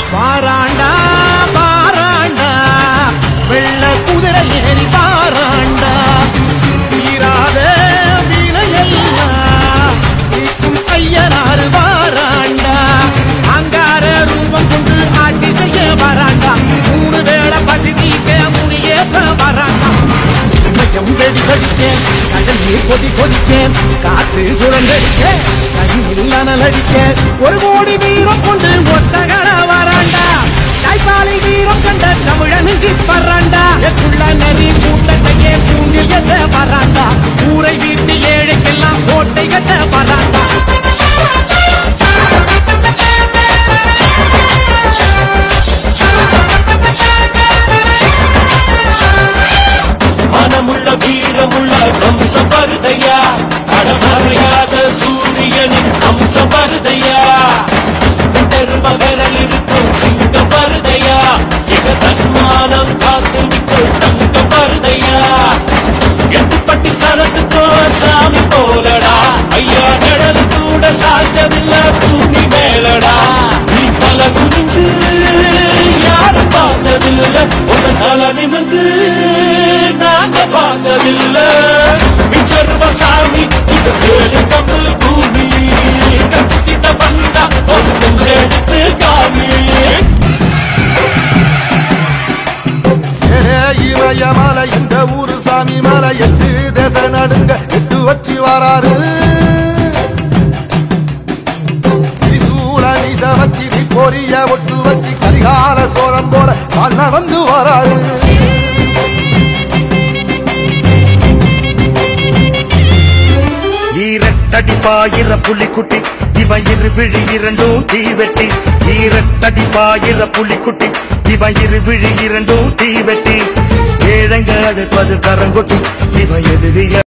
பாராண்டா பாராண்டா வெள்ள குதிரை ஏறி பாராண்டா தீராத வினையெல்லாம் தீர்க்கும் ஐயனாறு வாராண்டா அங்கார ரூபம் கொண்டு ஆட்டி செய்ய வராண்டா மூணு வேளை பசி தீக்க முனியேற்ற வராண்டா உண்மையம் வெடி கடிக்கேன் கடல் நீர் கொதி கொதிக்கேன் காற்று சுழந்தடிக்க கையில் அனலடிக்க ஒரு கோடி வீரம் கொண்டு ஒத்தகட வராண்டா தாய்ப்பாலை வீரம் கண்ட தமிழனுக்கு பறாண்டா எக்குள்ள நரி கூட்டத்தையே பூண்டில் எத்த வராண்டா ஊரை வீட்டு ஏழைக்கெல்லாம் கோட்டை கட்ட வராண்டா மனமுள்ள வீரமுள்ள வம்ச பருதையா அடமறையாத சூரியனின் அம்ச பருதையா பெரும விரல் இருக்கும் சிங்க பருதையா இக தன்மானம் காத்து நிற்கும் தங்க பருதையா எட்டுப்பட்டி சரத்துக்கோ சாமி போலடா ஐயா கடல் கூட சாய்ச்சதில்ல பூமி மேலடா நீ பல குனிஞ்சு யாரும் பார்த்ததில்ல உன தல நிமிந்து நாங்க பார்த்ததில்ல மிச்சருவ சாமி இந்த வேலு பங்கு பூமி கத்திட்ட வந்தா ஒரு கொஞ்செடுத்து காமி ஏ இமயமலை இந்த ஊரு சாமி மலை எட்டு தேச நடுங்க எட்டு வச்சு வராரு திரிசூல நிச வச்சு பொரிய ஒட்டு வச்சு கரிகால சோழன் போல கால் நடந்து வராரு ஈரட்டடி பாயிர புலிக்குட்டி இவன் இரு விழி இரண்டும் தீவெட்டி ஈரட்டடி பாயிர புலிக்குட்டி இவன் இரு விழி இரண்டும் தீவெட்டி ஏழங்க அடுப்பது கரங்கொட்டி இவன் எதிரிய